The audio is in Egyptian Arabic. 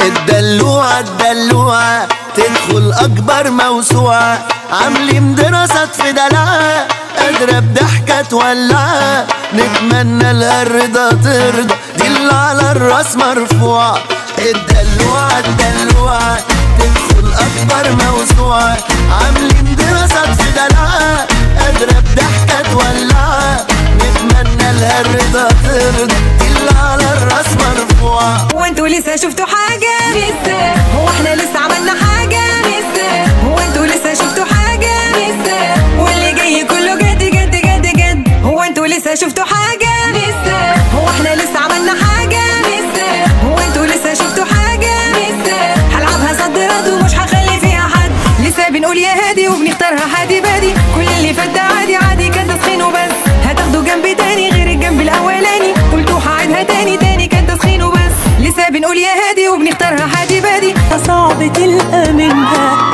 الدلوعة الدلوعة تدخل أكبر موسوعة عاملين دراسات في دلعة قادرة بضحكة تولع نتمنى لها الرضا ترضى دي اللي على الراس مرفوعة الدلوعة الدلوعة تدخل أكبر موسوعة عاملين دراسات في دلعة قادرة بضحكة تولع نتمنى لها الرضا ترضى دي اللي على الراس مرفوعة وانتوا لسه شفتوا حاجة لسه هو احنا لسه عملنا حاجة لسه هو انتوا لسه شفتوا حاجة لسه واللي جاي كله جد جد جد جد هو انتوا لسه شفتوا حاجة لسه هو احنا لسه عملنا حاجة لسه هو انتوا لسه شفتوا حاجة لسه هلعبها صد رد ومش هخلي فيها حد لسه بنقول يا هادي وبنختارها حادي بادي كل اللي فات ده عادي عادي كان تسخين وبس هتاخدوا جنب تاني غير الجنب الاولاني قلتوا هعيدها تاني تاني كان تسخين وبس لسه بنقول يا هادي وبنختارها حادي بادي صعب تلقى منها